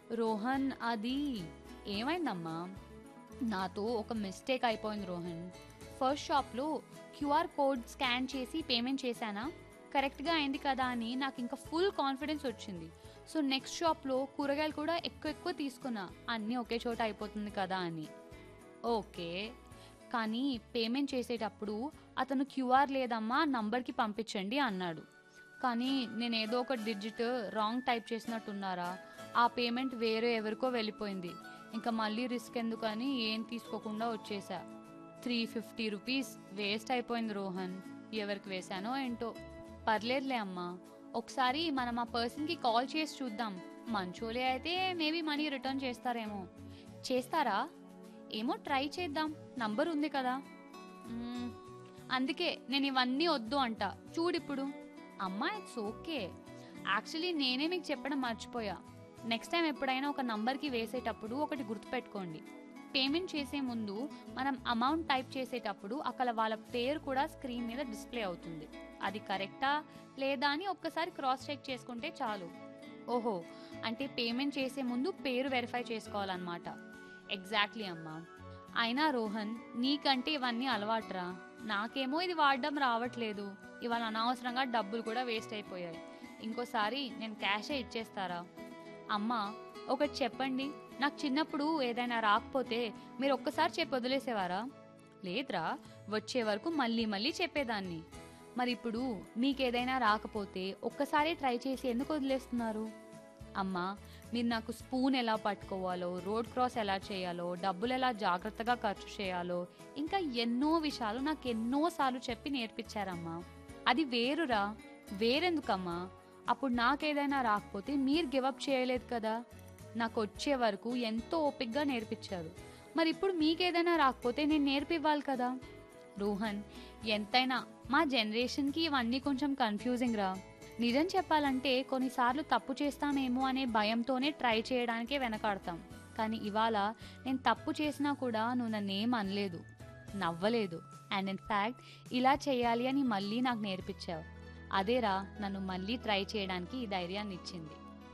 రోహన్ అది ఏమైందమ్మా నాతో ఒక మిస్టేక్ అయిపోయింది రోహన్ ఫస్ట్ షాప్లో క్యూఆర్ కోడ్ స్కాన్ చేసి పేమెంట్ చేశానా కరెక్ట్గా అయింది కదా అని నాకు ఇంకా ఫుల్ కాన్ఫిడెన్స్ వచ్చింది సో నెక్స్ట్ షాప్లో కూరగాయలు కూడా ఎక్కువ ఎక్కువ తీసుకున్నా అన్నీ ఒకే చోట అయిపోతుంది కదా అని ఓకే కానీ పేమెంట్ చేసేటప్పుడు అతను క్యూఆర్ లేదమ్మా నంబర్కి పంపించండి అన్నాడు కానీ నేను ఏదో ఒక డిజిట్ రాంగ్ టైప్ చేసినట్టున్నారా ఆ పేమెంట్ వేరే ఎవరికో వెళ్ళిపోయింది ఇంకా మళ్ళీ రిస్క్ ఎందుకని ఏం తీసుకోకుండా వచ్చేసా త్రీ ఫిఫ్టీ రూపీస్ వేస్ట్ అయిపోయింది రోహన్ ఎవరికి వేశానో ఏంటో పర్లేదులే అమ్మా ఒకసారి మనం ఆ పర్సన్కి కాల్ చేసి చూద్దాం మంచోలే అయితే మేబీ మనీ రిటర్న్ చేస్తారేమో చేస్తారా ఏమో ట్రై చేద్దాం నంబర్ ఉంది కదా మ్మ్, అందుకే నేను ఇవన్నీ వద్దు అంట చూడిప్పుడు అమ్మా ఇట్స్ ఓకే యాక్చువల్లీ నేనే మీకు చెప్పడం మర్చిపోయా నెక్స్ట్ టైం ఎప్పుడైనా ఒక నంబర్కి వేసేటప్పుడు ఒకటి గుర్తుపెట్టుకోండి పేమెంట్ చేసే ముందు మనం అమౌంట్ టైప్ చేసేటప్పుడు అక్కడ వాళ్ళ పేరు కూడా స్క్రీన్ మీద డిస్ప్లే అవుతుంది అది కరెక్టా లేదా అని ఒక్కసారి క్రాస్ చెక్ చేసుకుంటే చాలు ఓహో అంటే పేమెంట్ చేసే ముందు పేరు వెరిఫై చేసుకోవాలన్నమాట ఎగ్జాక్ట్లీ అమ్మా అయినా రోహన్ నీకంటే ఇవన్నీ అలవాట్రా నాకేమో ఇది వాడడం రావట్లేదు ఇవాళ అనవసరంగా డబ్బులు కూడా వేస్ట్ అయిపోయాయి ఇంకోసారి నేను క్యాషే ఇచ్చేస్తారా అమ్మా ఒకటి చెప్పండి నాకు చిన్నప్పుడు ఏదైనా రాకపోతే మీరు ఒక్కసారి చెప్పి వదిలేసేవారా లేదురా వచ్చే వరకు మళ్ళీ మళ్ళీ చెప్పేదాన్ని మరి ఇప్పుడు మీకేదైనా రాకపోతే ఒక్కసారి ట్రై చేసి ఎందుకు వదిలేస్తున్నారు అమ్మా మీరు నాకు స్పూన్ ఎలా పట్టుకోవాలో రోడ్ క్రాస్ ఎలా చేయాలో డబ్బులు ఎలా జాగ్రత్తగా ఖర్చు చేయాలో ఇంకా ఎన్నో విషయాలు నాకు ఎన్నోసార్లు చెప్పి నేర్పించారమ్మా అది వేరురా వేరెందుకమ్మా అప్పుడు నాకేదైనా రాకపోతే మీరు గివప్ చేయలేదు కదా నాకు వచ్చే వరకు ఎంతో ఓపిక్గా నేర్పించారు మరి ఇప్పుడు మీకేదైనా రాకపోతే నేను నేర్పివ్వాలి కదా రోహన్ ఎంతైనా మా జనరేషన్కి ఇవన్నీ కొంచెం కన్ఫ్యూజింగ్ రా నిజం చెప్పాలంటే కొన్నిసార్లు తప్పు చేస్తామేమో అనే భయంతోనే ట్రై చేయడానికే వెనకాడతాం కానీ ఇవాళ నేను తప్పు చేసినా కూడా నువ్వు నన్నేం అనలేదు నవ్వలేదు అండ్ ఇన్ ఫ్యాక్ట్ ఇలా చేయాలి అని మళ్ళీ నాకు నేర్పించావు అదేరా నన్ను మళ్ళీ ట్రై చేయడానికి ఈ ధైర్యాన్ని ఇచ్చింది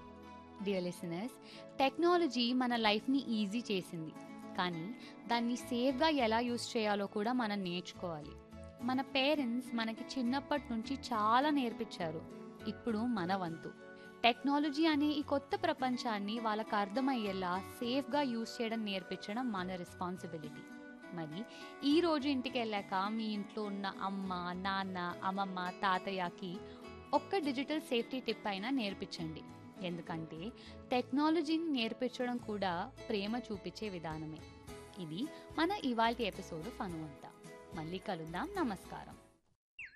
డియర్ లిసనర్స్ టెక్నాలజీ మన లైఫ్ని ఈజీ చేసింది కానీ దాన్ని సేఫ్గా ఎలా యూస్ చేయాలో కూడా మనం నేర్చుకోవాలి మన పేరెంట్స్ మనకి చిన్నప్పటి నుంచి చాలా నేర్పించారు ఇప్పుడు మన వంతు టెక్నాలజీ అనే ఈ కొత్త ప్రపంచాన్ని వాళ్ళకు అర్థమయ్యేలా సేఫ్గా యూస్ చేయడం నేర్పించడం మన రెస్పాన్సిబిలిటీ మరి ఈ రోజు ఇంటికి వెళ్ళాక మీ ఇంట్లో ఉన్న అమ్మ నాన్న అమ్మమ్మ తాతయ్యకి ఒక్క డిజిటల్ సేఫ్టీ టిప్ అయినా నేర్పించండి ఎందుకంటే టెక్నాలజీని నేర్పించడం కూడా ప్రేమ చూపించే విధానమే ఇది మన ఇవాల్టి ఎపిసోడ్ ఫను అంతా మళ్ళీ కలుద్దాం నమస్కారం